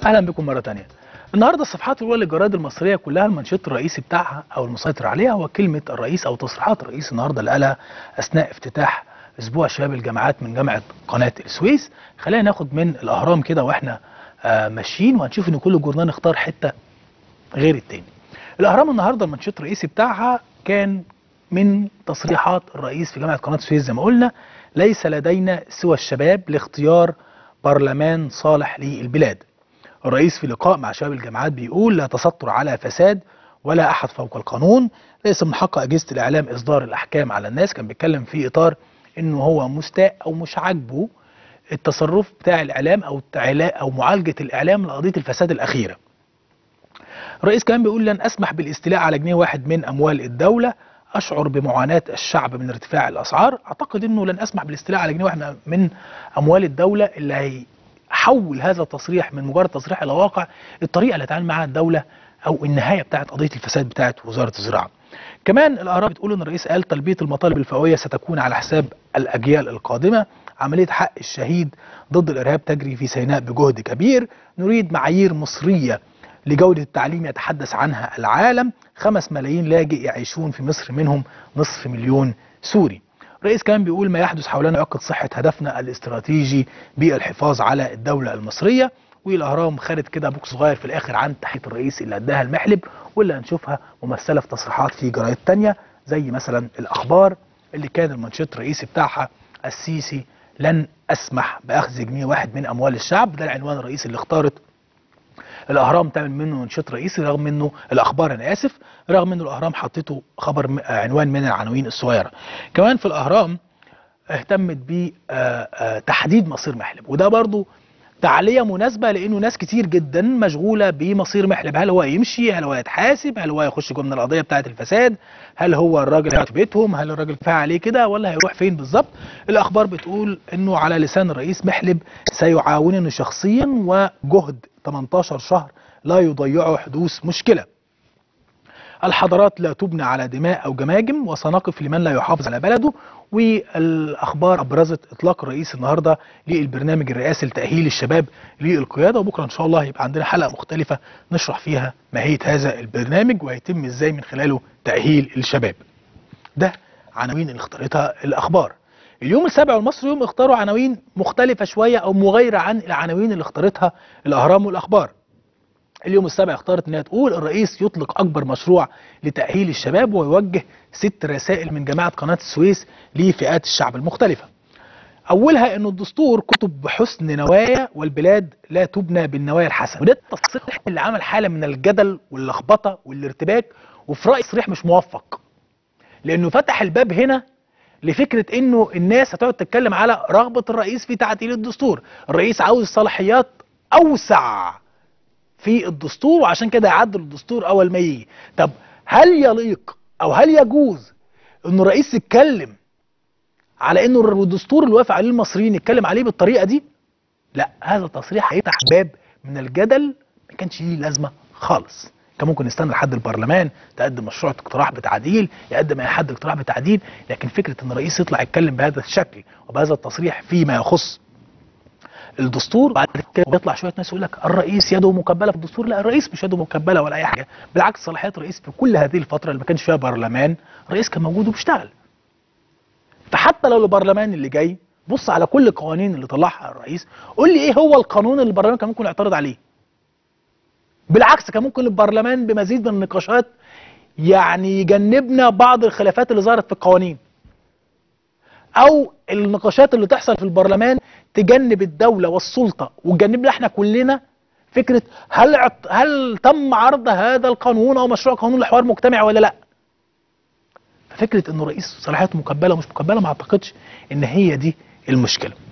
اهلا بكم مره تانية النهارده الصفحات الاولى للجرايد المصريه كلها المنشط الرئيسي بتاعها او المسيطر عليها هو كلمه الرئيس او تصريحات الرئيس النهارده اللي قالها اثناء افتتاح اسبوع شباب الجامعات من جامعه قناه السويس خلينا ناخد من الاهرام كده واحنا آه ماشيين وهنشوف ان كل جورنال اختار حته غير التاني الاهرام النهارده المنشط الرئيسي بتاعها كان من تصريحات الرئيس في جامعه قناه السويس زي ما قلنا ليس لدينا سوى الشباب لاختيار برلمان صالح للبلاد الرئيس في لقاء مع شباب الجامعات بيقول لا تستر على فساد ولا احد فوق القانون ليس من حق اجهزه الاعلام اصدار الاحكام على الناس كان بيتكلم في اطار انه هو مستاء او مش عاجبه التصرف بتاع الاعلام او التعلا- او معالجه الاعلام لقضيه الفساد الاخيره الرئيس كمان بيقول لن اسمح بالاستيلاء على جنيه واحد من اموال الدوله اشعر بمعاناه الشعب من ارتفاع الاسعار اعتقد انه لن اسمح بالاستيلاء على جنيه واحد من اموال الدوله اللي هيحول هذا التصريح من مجرد تصريح الى واقع الطريقه اللي تعامل معها الدوله او النهايه بتاعت قضيه الفساد بتاعت وزاره الزراعه كمان الاراء بتقول ان الرئيس قال تلبيه المطالب الفئويه ستكون على حساب الاجيال القادمه عمليه حق الشهيد ضد الارهاب تجري في سيناء بجهد كبير نريد معايير مصريه لجودة التعليم يتحدث عنها العالم خمس ملايين لاجئ يعيشون في مصر منهم نصف مليون سوري الرئيس كمان بيقول ما يحدث حولنا يؤكد صحة هدفنا الاستراتيجي بالحفاظ على الدولة المصرية والأهرام خدت كده بوك صغير في الآخر عن تحية الرئيس اللي أداها المحلب واللي هنشوفها ممثلة في تصريحات في جرايد تانية زي مثلا الأخبار اللي كان المنشط الرئيسي بتاعها السيسي لن أسمح بأخذ جنيه واحد من أموال الشعب ده العنوان الرئيسي اللي اختارت الاهرام تعمل منه منشط رئيسي رغم انه الاخبار انا اسف رغم انه الاهرام حطيته خبر م- آه، عنوان من العناوين الصغيره كمان في الاهرام اهتمت بتحديد مصير محلب وده برضو تعلية مناسبة لأنه ناس كتير جدا مشغولة بمصير محلب هل هو يمشي هل هو يتحاسب هل هو يخش جوه من القضية بتاعة الفساد هل هو الراجل هيقعد في بيتهم هل الراجل كفاية عليه كده ولا هيروح فين بالظبط الأخبار بتقول أنه على لسان الرئيس محلب سيعاونني شخصيا وجهد 18 شهر لا يضيعه حدوث مشكلة الحضارات لا تبنى على دماء او جماجم وسنقف لمن لا يحافظ على بلده والاخبار ابرزت اطلاق الرئيس النهارده للبرنامج الرئاسي لتاهيل الشباب للقياده وبكره ان شاء الله هيبقى عندنا حلقه مختلفه نشرح فيها ماهيه هذا البرنامج وهيتم ازاي من خلاله تاهيل الشباب. ده عناوين اللي اختارتها الاخبار. اليوم السابع والمصري يوم اختاروا عناوين مختلفه شويه او مغايره عن العناوين اللي اختارتها الاهرام والاخبار. اليوم السابع اختارت انها تقول الرئيس يطلق اكبر مشروع لتاهيل الشباب ويوجه ست رسائل من جماعه قناه السويس لفئات الشعب المختلفه. اولها انه الدستور كتب بحسن نوايا والبلاد لا تبنى بالنوايا الحسنه وده التصريح اللي عمل حاله من الجدل واللخبطه والارتباك وفي رايي تصريح مش موفق. لانه فتح الباب هنا لفكره انه الناس هتقعد تتكلم على رغبه الرئيس في تعديل الدستور، الرئيس عاوز صلاحيات اوسع في الدستور وعشان كده يعدل الدستور اول ما يجي طب هل يليق او هل يجوز انه الرئيس يتكلم على انه الدستور اللي وافق عليه المصريين يتكلم عليه بالطريقه دي لا هذا التصريح هيفتح باب من الجدل ما كانش ليه لازمه خالص كان ممكن نستنى لحد البرلمان تقدم مشروع اقتراح بتعديل يقدم اي حد اقتراح بتعديل لكن فكره ان الرئيس يطلع يتكلم بهذا الشكل وبهذا التصريح فيما يخص الدستور بعد كده بيطلع شويه ناس يقول لك الرئيس يده مكبله في الدستور لا الرئيس مش يده مكبله ولا اي حاجه بالعكس صلاحيات الرئيس في كل هذه الفتره اللي ما كانش فيها برلمان الرئيس كان موجود وبيشتغل فحتى لو البرلمان اللي جاي بص على كل القوانين اللي طلعها الرئيس قول لي ايه هو القانون اللي البرلمان كان ممكن يعترض عليه بالعكس كان ممكن البرلمان بمزيد من النقاشات يعني يجنبنا بعض الخلافات اللي ظهرت في القوانين او النقاشات اللي تحصل في البرلمان تجنب الدوله والسلطه وتجنبنا احنا كلنا فكره هل عط- هل تم عرض هذا القانون او مشروع قانون لحوار مجتمعي ولا لا؟ ففكره انه رئيس صلاحياته مكبله ومش مكبله ما اعتقدش ان هي دي المشكله.